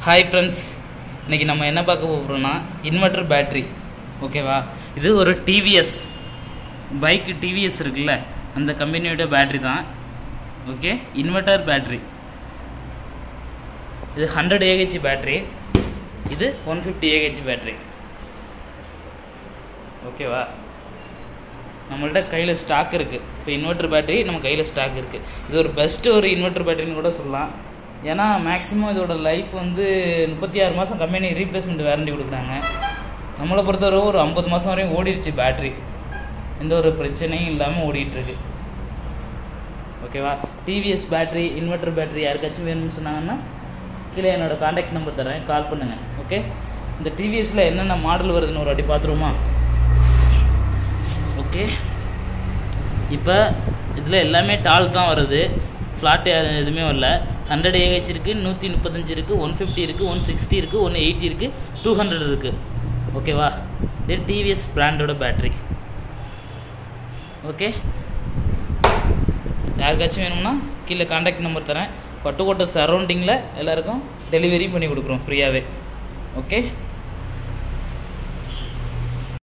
hi friends இன்றைக்கி நம்ம என்ன பார்க்க போகிறோம்னா இன்வெர்டர் பேட்ரி ஓகேவா இது ஒரு டிவிஎஸ் பைக் டிவிஎஸ் இருக்குல்ல அந்த கம்பெனியோட பேட்ரி தான் ஓகே இன்வெர்டர் பேட்ரி இது ஹண்ட்ரட் ஏஹெச் பேட்ரி இது ஒன் ஃபிஃப்டி ஏஹெச் பேட்ரி ஓகேவா நம்மள்ட்ட கையில் ஸ்டாக் இருக்குது இப்போ இன்வெர்டர் பேட்டரி நம்ம கையில் ஸ்டாக் இருக்குது இது ஒரு பெஸ்ட்டு ஒரு இன்வெர்டர் பேட்டரின்னு கூட சொல்லலாம் ஏன்னா மேக்ஸிமம் இதோட லைஃப் வந்து முப்பத்தி ஆறு மாதம் கம்பெனி ரீப்ளேஸ்மெண்ட் வாரண்டி கொடுக்குறாங்க நம்மளை பொறுத்தவரை ஒரு ஐம்பது மாதம் வரையும் ஓடிடுச்சு பேட்ரி எந்த ஒரு பிரச்சனையும் இல்லாமல் ஓடிட்டுருக்கு ஓகேவா டிவிஎஸ் பேட்ரி இன்வெர்டர் பேட்டரி யாருக்காச்சும் வேணும்னு சொன்னாங்கன்னா கீழே என்னோட காண்டாக்ட் நம்பர் தரேன் கால் பண்ணுங்கள் ஓகே இந்த டிவிஎஸில் என்னென்ன மாடல் வருதுன்னு ஒரு வாட்டி பார்த்துருவோமா ஓகே இப்போ இதில் எல்லாமே டால் தான் வருது ஃப்ளாட் எதுவுமே வரல ஹண்ட்ரட் ஏஹெச் இருக்குது நூற்றி முப்பத்தஞ்சு இருக்குது ஒன் ஃபிஃப்டி இருக்குது ஒன் சிக்ஸ்டி இருக்குது ஒன் எயிட்டி இருக்குது டூ ஹண்ட்ரட் இருக்குது ஓகேவா இது டிவிஎஸ் பிராண்டோட பேட்ரி ஓகே யாருக்காச்சும் வேணும்னா கீழே காண்டாக்ட் நம்பர் தரேன் பட்டுக்கோட்டை சரௌண்டிங்கில் எல்லாருக்கும் டெலிவரி பண்ணி கொடுக்குறோம் ஃப்ரீயாகவே ஓகே